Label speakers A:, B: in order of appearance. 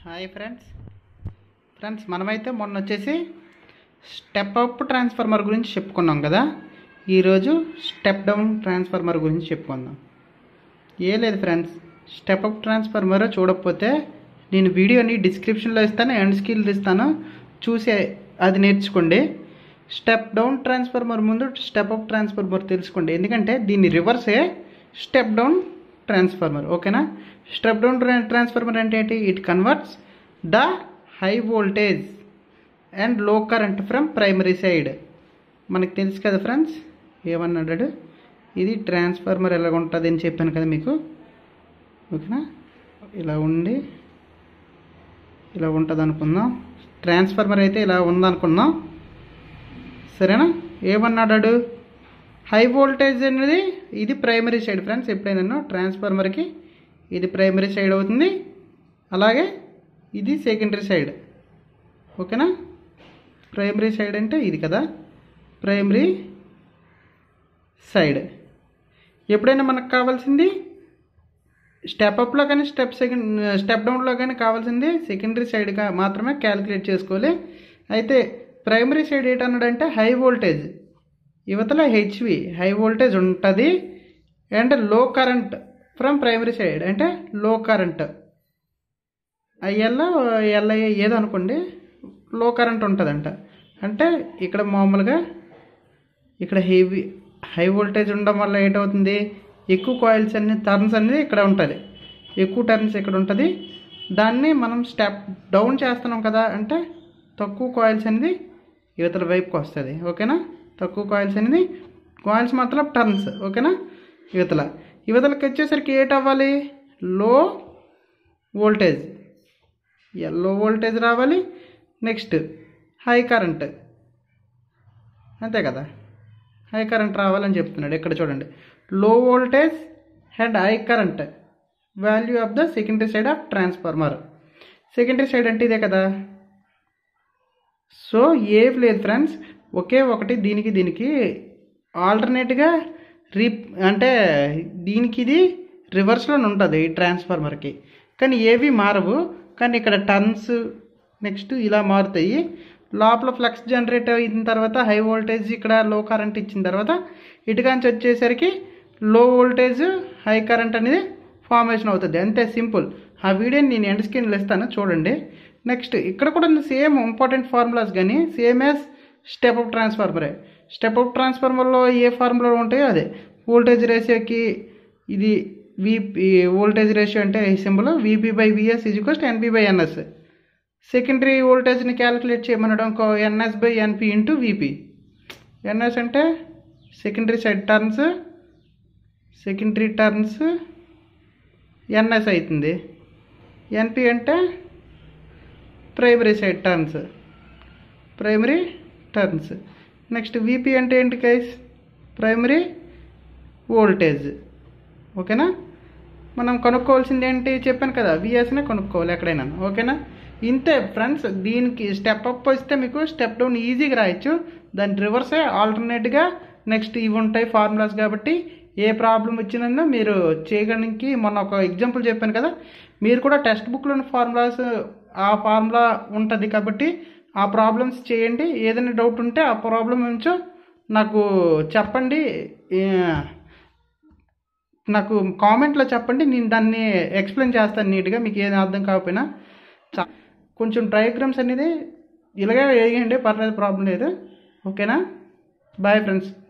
A: hi friends friends మనమైతే మొన్న వచ్చేసి స్టెప్ అప్ ట్రాన్స్ఫార్మర్ గురించి చెప్పుకున్నాం కదా ఈరోజు స్టెప్ డౌన్ ట్రాన్స్ఫార్మర్ గురించి చెప్పుకుందాం ఏ లేదు ఫ్రెండ్స్ స్టెప్ అప్ ట్రాన్స్ఫార్మర్ చూడకపోతే నేను వీడియోని డిస్క్రిప్షన్లో ఇస్తాను ఎండ్ స్కిల్ ఇస్తాను చూసి అది నేర్చుకోండి స్టెప్ డౌన్ ట్రాన్స్ఫార్మర్ ముందు స్టెప్ అప్ ట్రాన్స్ఫార్మర్ తెలుసుకోండి ఎందుకంటే దీని రివర్సే స్టెప్ డౌన్ ట్రాన్స్ఫార్మర్ ఓకేనా స్టెప్ డౌన్ ట్రాన్స్ఫార్మర్ అంటే ఏంటి it converts the high voltage and low current from primary side మనకు తెలుసు కదా ఫ్రెండ్స్ ఏమన్నాడు ఇది ట్రాన్స్ఫార్మర్ ఎలా ఉంటుంది అని చెప్పాను కదా మీకు ఓకేనా ఇలా ఉండి ఇలా ఉంటుంది అనుకుందాం ట్రాన్స్ఫార్మర్ అయితే ఇలా ఉందనుకుందాం సరేనా ఏమన్నాడు హై వోల్టేజ్ అనేది ఇది ప్రైమరీ సైడ్ ఫ్రెండ్స్ ఎప్పుడైనా ట్రాన్స్ఫార్మర్కి ఇది ప్రైమరీ సైడ్ అవుతుంది అలాగే ఇది సెకండరీ సైడ్ ఓకేనా ప్రైమరీ సైడ్ అంటే ఇది కదా ప్రైమరీ సైడ్ ఎప్పుడైనా మనకు కావాల్సింది స్టెప్ అప్లో కానీ స్టెప్ సెకండ్ స్టెప్ డౌన్లో కానీ కావాల్సింది సెకండరీ సైడ్గా మాత్రమే క్యాలిక్యులేట్ చేసుకోవాలి అయితే ప్రైమరీ సైడ్ ఏంటన్నాడంటే హై వోల్టేజ్ యువతల హెచ్వి హై వోల్టేజ్ ఉంటుంది and low current from primary side అంటే లో కరెంట్ ఐఎల్ ఎల్ఐ ఏదో అనుకోండి లో కరెంట్ ఉంటుందంట అంటే ఇక్కడ మామూలుగా ఇక్కడ హెవీ హై వోల్టేజ్ ఉండడం వల్ల ఏంటవుతుంది ఎక్కువ కాయిల్స్ అన్ని టర్న్స్ అనేది ఇక్కడ ఉంటుంది ఎక్కువ టర్న్స్ ఇక్కడ ఉంటుంది దాన్ని మనం స్టెప్ డౌన్ చేస్తున్నాం కదా అంటే తక్కువ కాయిల్స్ అనేది యువతల వైపుకి వస్తుంది ఓకేనా తక్కువ కాయిల్స్ అనేది కాయిల్స్ మాత్రం టర్న్స్ ఓకేనా యువతల యువతలకి వచ్చేసరికి ఏట్ అవ్వాలి లో వోల్టేజ్ లో వోల్టేజ్ రావాలి నెక్స్ట్ హై కరెంట్ అంతే కదా హై కరెంట్ రావాలని చెప్తున్నాడు ఇక్కడ చూడండి low voltage and high current value of the secondary side of transformer secondary side అంటే ఇదే కదా సో ఏం లేదు ఫ్రెండ్స్ ఒకే ఒకటి దీనికి దీనికి ఆల్టర్నేట్గా రీ అంటే దీనికి ఇది రివర్స్లో ఉంటుంది ఈ ట్రాన్స్ఫార్మర్కి కానీ ఏవి మారవు కానీ ఇక్కడ టర్న్స్ నెక్స్ట్ ఇలా మారుతాయి లోపల ఫ్లక్స్ జనరేట్ అయిన తర్వాత హై వోల్టేజ్ ఇక్కడ లో కరెంట్ ఇచ్చిన తర్వాత ఇటుకాంచి వచ్చేసరికి లో వోల్టేజ్ హై కరెంట్ అనేది ఫార్మేషన్ అవుతుంది అంతే సింపుల్ ఆ వీడియోని నేను ఎండ్ స్క్రీన్లో ఇస్తాను చూడండి నెక్స్ట్ ఇక్కడ కూడా సేమ్ ఇంపార్టెంట్ ఫార్ములాస్ కానీ సేమ్ యాజ్ స్టెప్ అప్ ట్రాన్స్ఫార్మరే స్టెప్ అప్ ట్రాన్స్ఫార్మర్లో ఏ ఫార్ములా ఉంటాయో అదే వోల్టేజ్ రేషియోకి ఇది విపి వోల్టేజ్ రేషియో అంటే symbol VP by VS equals NP by NS secondary వోల్టేజ్ని క్యాలిక్యులేట్ చేయమనడం NS by NP into VP NS అంటే secondary side turns secondary turns NS అవుతుంది ఎన్పి అంటే primary side turns primary turns next VP అంటే ఏంటి guys primary voltage ఓకేనా మనం కనుక్కోవాల్సింది ఏంటి చెప్పాను కదా విఎస్నే కొనుక్కోవాలి ఎక్కడైనా ఓకేనా ఇంతే ఫ్రెండ్స్ దీనికి స్టెప్ అప్ వస్తే మీకు స్టెప్ డౌన్ ఈజీగా రాయొచ్చు దాని రివర్సే ఆల్టర్నేట్గా నెక్స్ట్ ఇవి ఉంటాయి ఫార్ములాస్ కాబట్టి ఏ ప్రాబ్లం వచ్చినా మీరు చేయడానికి మొన్న ఒక ఎగ్జాంపుల్ చెప్పాను కదా మీరు కూడా టెక్స్ట్ బుక్లోని ఫార్ములాస్ ఆ ఫార్ములా ఉంటుంది కాబట్టి ఆ ప్రాబ్లమ్స్ చేయండి ఏదైనా డౌట్ ఉంటే ఆ ప్రాబ్లం నుంచో నాకు చెప్పండి నాకు కామెంట్లో చెప్పండి నేను దాన్ని ఎక్స్ప్లెయిన్ చేస్తాను నీట్గా మీకు ఏది అర్థం కాకపోయినా కొంచెం డయాగ్రామ్స్ అనేది ఇలాగే వేయండి పర్లేదు ప్రాబ్లం లేదు ఓకేనా బాయ్ ఫ్రెండ్స్